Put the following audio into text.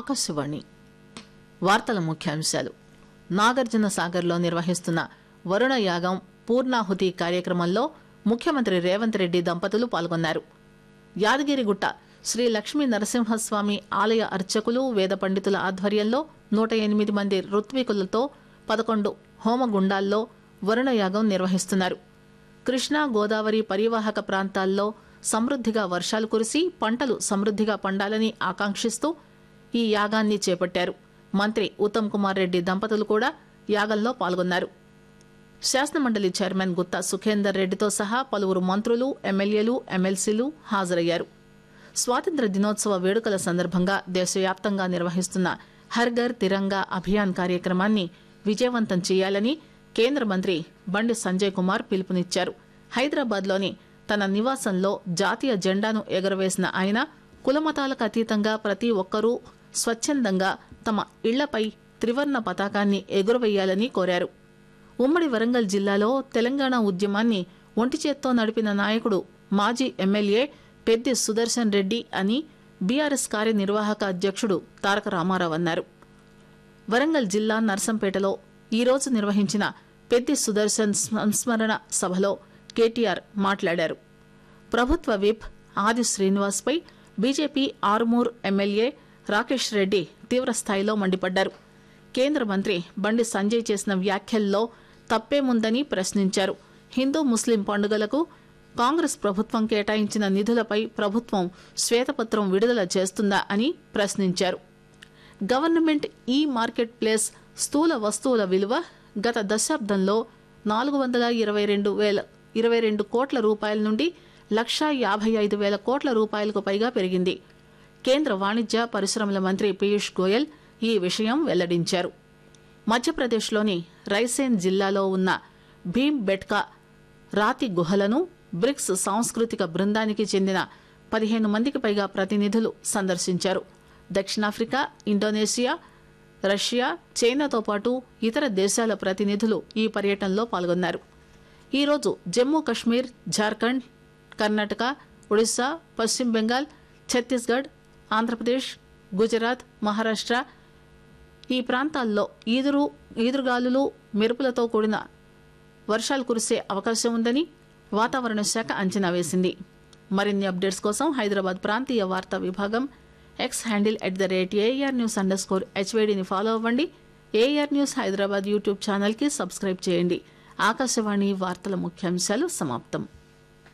ఆకాశవాణి వార్తల ముఖ్యాంశాలు నాగార్జున సాగర్లో నిర్వహిస్తున్న వరుణ యాగం పూర్ణాహుతి కార్యక్రమంలో ముఖ్యమంత్రి రేవంత్ రెడ్డి దంపతులు పాల్గొన్నారు యాదగిరిగుట్ట శ్రీ లక్ష్మీ నరసింహస్వామి ఆలయ అర్చకులు వేద పండితుల ఆధ్వర్యంలో నూట ఎనిమిది మంది ఋత్వికులతో పదకొండు హోమగుండాల్లో వరుణ యాగం నిర్వహిస్తున్నారు కృష్ణా గోదావరి పరివాహక ప్రాంతాల్లో సమృద్దిగా వర్షాలు కురిసి పంటలు సమృద్దిగా పండాలని ఆకాంక్షిస్తూ ఈ యాగాన్ని చేపట్టారు మంత్రి ఉత్తమ్ కుమార్ రెడ్డి దంపతులు కూడా యాగంలో పాల్గొన్నారు శాసనమండలి చైర్మన్ గుత్తా సుఖేందర్ రెడ్డితో సహా పలువురు మంత్రులు ఎమ్మెల్యేలు ఎమ్మెల్సీలు హాజరయ్యారు స్వాతంత్ర దినోత్సవ వేడుకల సందర్భంగా దేశవ్యాప్తంగా నిర్వహిస్తున్న హర్ ఘర్ తిరంగా అభియాన్ కార్యక్రమాన్ని విజయవంతం చేయాలని కేంద్ర మంత్రి బండి సంజయ్ కుమార్ పిలుపునిచ్చారు హైదరాబాద్లోని తన నివాసంలో జాతీయ జెండాను ఎగురవేసిన ఆయన కులమతాలకు అతీతంగా ప్రతి ఒక్కరూ స్వచ్ఛందంగా తమ ఇళ్లపై త్రివర్ణ పతాకాన్ని ఎగురవేయాలని కోరారు ఉమ్మడి వరంగల్ జిల్లాలో తెలంగాణ ఉద్యమాన్ని ఒంటి చేత్తో నడిపిన నాయకుడు మాజీ ఎమ్మెల్యే పెద్ది సుదర్శన్ రెడ్డి అని బీఆర్ఎస్ కార్యనిర్వాహక అధ్యక్షుడు తారక రామారావు అన్నారు వరంగల్ జిల్లా నర్సంపేటలో ఈరోజు నిర్వహించిన పెద్ది సుదర్శన్ సంస్మరణ సభలో కేటీఆర్ మాట్లాడారు ప్రభుత్వ విప్ ఆది శ్రీనివాస్పై బీజేపీ ఆరుమూర్ ఎమ్మెల్యే రాకేష్ రెడ్డి తీవ్రస్థాయిలో మండిపడ్డారు కేంద్ర మంత్రి బండి సంజయ్ చేసిన వ్యాఖ్యల్లో తప్పేముందని ప్రశ్నించారు హిందూ ముస్లిం పండుగలకు కాంగ్రెస్ ప్రభుత్వం కేటాయించిన నిధులపై ప్రభుత్వం శ్వేతపత్రం విడుదల చేస్తుందా అని ప్రశ్నించారు గవర్నమెంట్ ఈ మార్కెట్ ప్లేస్ స్థూల వస్తువుల విలువ గత దశాబ్దంలో నాలుగు వందల ఇరవై రెండు వేల ఇరవై రెండు కోట్ల రూపాయల నుండి లక్షా యాభై ఐదు వేల కోట్ల రూపాయలకు పైగా పెరిగింది కేంద్ర వాణిజ్య పరిశ్రమల మంత్రి పీయూష్ గోయల్ ఈ విషయం వెల్లడించారు మధ్యప్రదేశ్లోని రైసేన్ జిల్లాలో ఉన్న భీమ్ బెట్కా రాతి గుహలను బ్రిక్స్ సాంస్కృతిక బృందానికి చెందిన పదిహేను మందికి పైగా ప్రతినిధులు సందర్శించారు దక్షిణాఫ్రికా ఇండోనేషియా రష్యా చైనాతో పాటు ఇతర దేశాల ప్రతినిధులు ఈ పర్యటనలో పాల్గొన్నారు ఈరోజు జమ్మూ కశ్మీర్ జార్ఖండ్ కర్ణాటక ఒడిశా పశ్చిమ బెంగాల్ ఛత్తీస్గఢ్ ఆంధ్రప్రదేశ్ గుజరాత్ మహారాష్ట్ర ఈ ప్రాంతాల్లో ఈదురు ఈదురుగాలులు మెరుపులతో కూడిన వర్షాలు కురిసే అవకాశం ఉందని వాతావరణ శాఖ అంచనా వేసింది మరిన్ని అప్డేట్స్ కోసం హైదరాబాద్ ప్రాంతీయ వార్తా విభాగం X handle at the rate AR news underscore హెచ్వేడిని ఫాలో అవ్వండి ఏఆర్ న్యూస్ హైదరాబాద్ యూట్యూబ్ ఛానల్కి సబ్స్క్రైబ్ చేయండి ఆకాశవాణి వార్తల ముఖ్యాంశాలు సమాప్తం